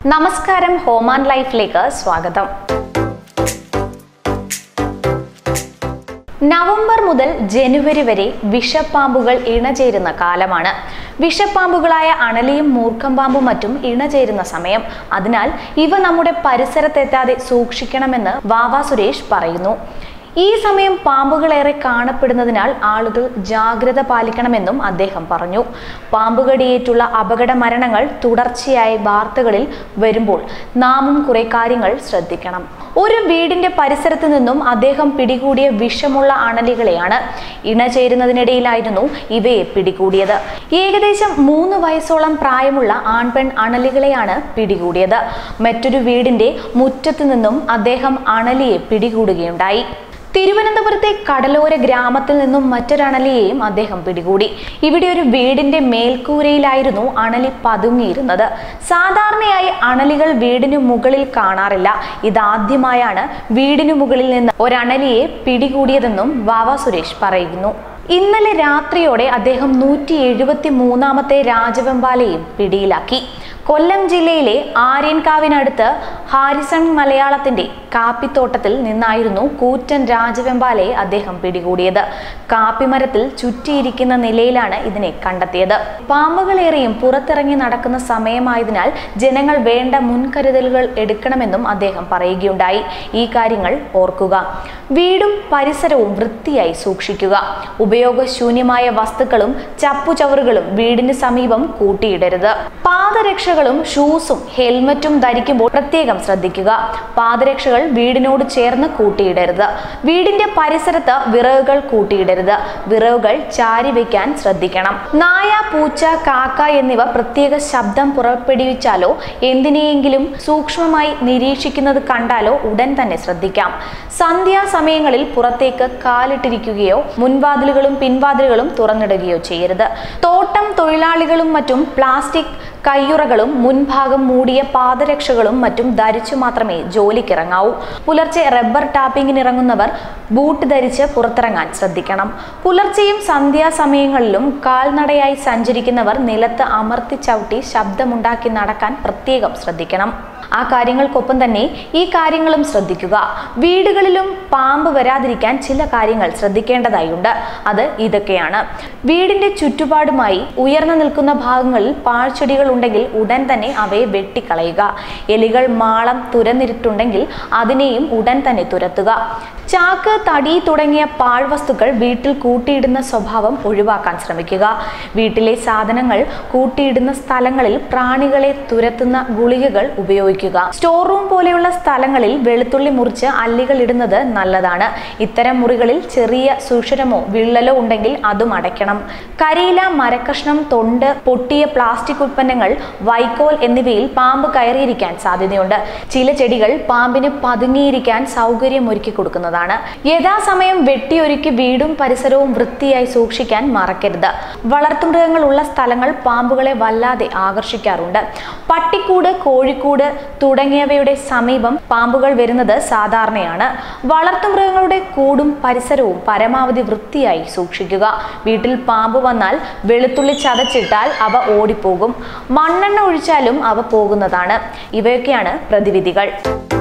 നമസ്കാരം home and ലൈഫിലേക്ക് സ്വാഗതം നവംബർ മുതൽ ജനുവരി വരെ വിഷപ്പാമ്പുകൾ ഇണചേരുന്ന കാലമാണ് വിഷപ്പാമ്പുകളായ അണലിയും മൂർഖം പാമ്പും മറ്റും ഇണചേരുന്ന സമയം അതിനാൽ ഇവ നമ്മുടെ പരിസരത്തെത്താതെ സൂക്ഷിക്കണമെന്ന് വാവ സുരേഷ് പറയുന്നു ഈ സമയം പാമ്പുകളേറെ കാണപ്പെടുന്നതിനാൽ ആളുകൾ ജാഗ്രത പാലിക്കണമെന്നും അദ്ദേഹം പറഞ്ഞു പാമ്പുകടിയേറ്റുള്ള അപകട മരണങ്ങൾ തുടർച്ചയായി വാർത്തകളിൽ വരുമ്പോൾ നാമും കുറെ കാര്യങ്ങൾ ശ്രദ്ധിക്കണം ഒരു വീടിന്റെ പരിസരത്ത് നിന്നും അദ്ദേഹം പിടികൂടിയ വിഷമുള്ള അണലികളെയാണ് ഇണചേരുന്നതിനിടയിലായിരുന്നു ഇവയെ പിടികൂടിയത് ഏകദേശം മൂന്ന് വയസ്സോളം പ്രായമുള്ള ആൺപെൺ അണലികളെയാണ് പിടികൂടിയത് മറ്റൊരു വീടിന്റെ മുറ്റത്തു നിന്നും അദ്ദേഹം അണലിയെ പിടികൂടുകയുണ്ടായി തിരുവനന്തപുരത്തെ കടലോര ഗ്രാമത്തിൽ നിന്നും മറ്റൊരണലിയെയും അദ്ദേഹം പിടികൂടി ഇവിടെ ഒരു വീടിന്റെ മേൽക്കൂരയിലായിരുന്നു അണലി പതുങ്ങിയിരുന്നത് സാധാരണയായി അണലികൾ വീടിനു മുകളിൽ കാണാറില്ല ഇതാദ്യമായാണ് വീടിനു മുകളിൽ നിന്ന് ഒരണലിയെ പിടികൂടിയതെന്നും വാവ സുരേഷ് പറയുന്നു ഇന്നലെ രാത്രിയോടെ അദ്ദേഹം നൂറ്റി എഴുപത്തി മൂന്നാമത്തെ രാജവെമ്പാലയും പിടിയിലാക്കി കൊല്ലം ജില്ലയിലെ ആര്യൻകാവിനടുത്ത് ഹാരിസൺ മലയാളത്തിന്റെ കാപ്പിത്തോട്ടത്തിൽ നിന്നായിരുന്നു കൂറ്റൻ രാജവെമ്പാലയെ അദ്ദേഹം പിടികൂടിയത് കാപ്പിമരത്തിൽ ചുറ്റിയിരിക്കുന്ന നിലയിലാണ് ഇതിനെ കണ്ടെത്തിയത് പാമ്പുകളേറെയും പുറത്തിറങ്ങി നടക്കുന്ന സമയമായതിനാൽ ജനങ്ങൾ വേണ്ട മുൻകരുതലുകൾ എടുക്കണമെന്നും അദ്ദേഹം പറയുകയുണ്ടായി ഈ കാര്യങ്ങൾ ഓർക്കുക വീടും പരിസരവും വൃത്തിയായി സൂക്ഷിക്കുക ഉപയോഗശൂന്യമായ വസ്തുക്കളും ചപ്പുചവറുകളും വീടിന് സമീപം കൂട്ടിയിടരുത് പാദരക്ഷകളും ഷൂസും ഹെൽമറ്റും ധരിക്കുമ്പോൾ പ്രത്യേകം ശ്രദ്ധിക്കുക പാദരക്ഷകൾ വീടിനോട് ചേർന്ന് കൂട്ടിയിടരുത് വീടിന്റെ പരിസരത്ത് വിറകുകൾ കൂട്ടിയിടരുത് വിറകുകൾ ചാരി വെക്കാൻ ശ്രദ്ധിക്കണം നായ പൂച്ച കാക്ക എന്നിവ പ്രത്യേക ശബ്ദം പുറപ്പെടുവിച്ചാലോ എന്തിനെയെങ്കിലും സൂക്ഷ്മമായി നിരീക്ഷിക്കുന്നത് കണ്ടാലോ ഉടൻ തന്നെ ശ്രദ്ധിക്കാം സന്ധ്യാസമയങ്ങളിൽ പുറത്തേക്ക് കാലിട്ടിരിക്കുകയോ മുൻവാതിലുകളും പിൻവാതിലുകളും തുറന്നിടുകയോ ചെയ്യരുത് തോട്ടം തൊഴിലാളികളും മറ്റും പ്ലാസ്റ്റിക് കയ്യുറകളും മുൻഭാഗം മൂടിയ പാദരക്ഷകളും മറ്റും ധരിച്ചു മാത്രമേ ജോലിക്കിറങ്ങാവൂ പുലർച്ചെ റബ്ബർ ടാപ്പിങ്ങിന് ഇറങ്ങുന്നവർ ബൂട്ട് ധരിച്ച് പുറത്തിറങ്ങാൻ ശ്രദ്ധിക്കണം പുലർച്ചെയും സന്ധ്യാസമയങ്ങളിലും കാൽനടയായി സഞ്ചരിക്കുന്നവർ നിലത്ത് അമർത്തി ചവിട്ടി ശബ്ദമുണ്ടാക്കി നടക്കാൻ പ്രത്യേകം ശ്രദ്ധിക്കണം ആ കാര്യങ്ങൾക്കൊപ്പം തന്നെ ഈ കാര്യങ്ങളും ശ്രദ്ധിക്കുക വീടുകളിലും പാമ്പ് വരാതിരിക്കാൻ ചില കാര്യങ്ങൾ ശ്രദ്ധിക്കേണ്ടതായുണ്ട് അത് ഇതൊക്കെയാണ് വീടിന്റെ ചുറ്റുപാടുമായി ഉയർന്നു നിൽക്കുന്ന ഭാഗങ്ങളിൽ പാഴ്ചെടികൾ ഉണ്ടെങ്കിൽ ഉടൻ തന്നെ അവയെ വെട്ടിക്കളയുക എലികൾ മാളം തുരന്നിട്ടുണ്ടെങ്കിൽ അതിനെയും ഉടൻ തന്നെ തുരത്തുക ചാക്ക് തടി തുടങ്ങിയ പാഴ്വസ്തുക്കൾ വീട്ടിൽ കൂട്ടിയിടുന്ന സ്വഭാവം ഒഴിവാക്കാൻ ശ്രമിക്കുക വീട്ടിലെ സാധനങ്ങൾ കൂട്ടിയിടുന്ന സ്ഥലങ്ങളിൽ പ്രാണികളെ തുരത്തുന്ന ഗുളികകൾ ഉപയോഗിക്കുക സ്റ്റോർ റൂം പോലെയുള്ള സ്ഥലങ്ങളിൽ വെളുത്തുള്ളി മുറിച്ച് അല്ലികൾ ഇടുന്നത് നല്ലതാണ് ഇത്തരം മുറികളിൽ ചെറിയ സുഷിരമോ വിള്ളലോ ഉണ്ടെങ്കിൽ അതും അടയ്ക്കണം കരിയില മരക്കഷ്ണം തൊണ്ട് പൊട്ടിയ പ്ലാസ്റ്റിക് ഉൽപ്പന്നങ്ങൾ വൈക്കോൽ എന്നിവയിൽ പാമ്പ് കയറിയിരിക്കാൻ സാധ്യതയുണ്ട് ചില ചെടികൾ പാമ്പിന് പതുങ്ങിയിരിക്കാൻ സൗകര്യം ഒരുക്കി കൊടുക്കുന്നതാണ് യഥാസമയം വെട്ടിയൊരുക്കി വീടും പരിസരവും വൃത്തിയായി സൂക്ഷിക്കാൻ മറക്കരുത് വളർത്തുമൃഗങ്ങൾ ഉള്ള സ്ഥലങ്ങൾ പാമ്പുകളെ വല്ലാതെ ആകർഷിക്കാറുണ്ട് പട്ടിക്കൂട് കോഴിക്കൂട് തുടങ്ങിയവയുടെ സമീപം പാമ്പുകൾ വരുന്നത് സാധാരണയാണ് വളർത്തുമൃഗങ്ങളുടെ കൂടും പരിസരവും പരമാവധി വൃത്തിയായി സൂക്ഷിക്കുക വീട്ടിൽ പാമ്പ് വന്നാൽ വെളുത്തുള്ളി ചതച്ചിട്ടാൽ അവ ഓടിപ്പോകും മണ്ണെണ്ണ ഒഴിച്ചാലും അവ പോകുന്നതാണ് ഇവയൊക്കെയാണ് പ്രതിവിധികൾ